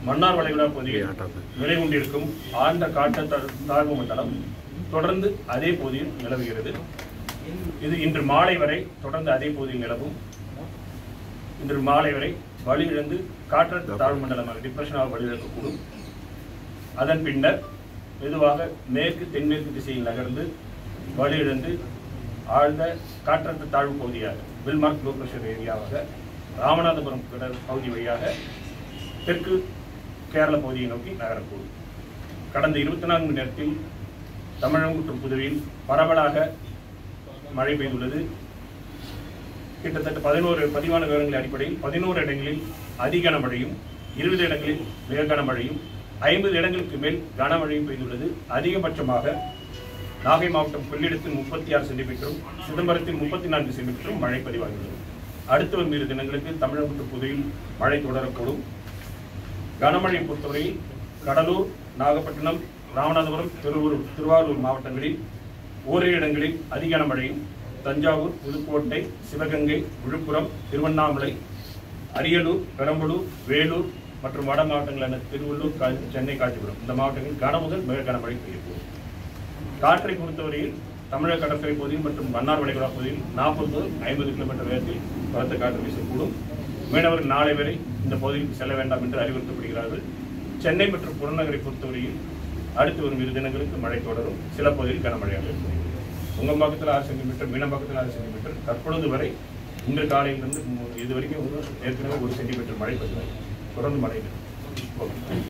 மன்னார் வளைகுடா பகுதியில் நிலை கொண்டிருக்கும் ஆழ்ந்த காற்று தாழ்வு மண்டலம் தொடர்ந்து அதே பகுதியில் நிலவுகிறது இது இன்று மாலை வரை தொடர்ந்து அதே பகுதியில் நிலவும் இன்று மாலை வரை வலுவிழந்து காற்றழுத்த தாழ்வு மண்டலமாக டிப்ரெஷனாக வலுவிழக்கக்கூடும் அதன் பின்னர் மெதுவாக மேற்கு தென்மேற்கு திசையில் நகர்ந்து வலுவிழந்து ஆழ்ந்த காற்றழுத்த தாழ்வு பகுதியாக பில்மார்க் லோ பிரஷர் ஏரியாவாக ராமநாதபுரம் கடல் பகுதி வழியாக தெற்கு கேரள பகுதியை நோக்கி நகரக்கூடும் கடந்த இருபத்தி நான்கு மணி நேரத்தில் தமிழகம் மற்றும் புதுவையில் பரவலாக மழை பெய்துள்ளது கிட்டத்தட்ட பதினோரு பதிவான விவரங்களின் அடிப்படையில் பதினோரு இடங்களில் அதி கனமழையும் இருபது இடங்களில் மிக கனமழையும் ஐம்பது இடங்களுக்கு மேல் கனமழையும் பெய்துள்ளது அதிகபட்சமாக நாகை மாவட்டம் கொள்ளிடத்தில் முப்பத்தி ஆறு சென்டிமீட்டரும் சிதம்பரத்தில் முப்பத்தி நான்கு சென்டிமீட்டரும் மழை பதிவாகியுள்ளது அடுத்து வரும் இரு தினங்களுக்கு தமிழகம் மற்றும் புதுவையில் மழை தொடரக்கூடும் கனமழை பொறுத்தவரையில் கடலூர் நாகப்பட்டினம் ராமநாதபுரம் திருவூர் திருவாரூர் மாவட்டங்களில் ஓரிரு இடங்களில் அதிக கனமழையும் தஞ்சாவூர் புதுக்கோட்டை சிவகங்கை விழுப்புரம் திருவண்ணாமலை அரியலூர் பெரம்பலூர் வேலூர் மற்றும் வட மாவட்டங்களான திருவள்ளூர் கா- சென்னை காஞ்சிபுரம் இந்த மாவட்டங்களில் கன முதல் மிக கனமழை பெய்யக்கூடும் காற்றை பொறுத்தவரையில் தமிழக கடற்கரை பகுதியில் மற்றும் மன்னார் வளைகுடா பகுதியில் நாற்பது முதல் ஐம்பது கிலோமீட்டர் வேகத்தில் பலத்த காற்று வீசக்கூடும் மீனவர்கள் நாளை வரை இந்த பகுதிக்கு செல்ல வேண்டாம் என்று அறிவுறுத்தப்படுகிறார்கள் சென்னை மற்றும் புறநகரை பொறுத்தவரையில் அடுத்து வரும் இரு தினங்களுக்கு மழை தொடரும் சில பகுதியில் கனமழையாக இருக்கும் உங்கம்பாக்கத்தில் ஆறு சென்டிமீட்டர் மீனம்பாக்கத்தில் ஆறு சென்டிமீட்டர் தற்பொழுது வரை இன்று காலையிலிருந்து மு- இது வரைக்கும் ஏற்கனவே ஒரு சென்டிமீட்டர் மழை பதிவாகி தொடர்ந்து மழை பெய்யும். ஓகே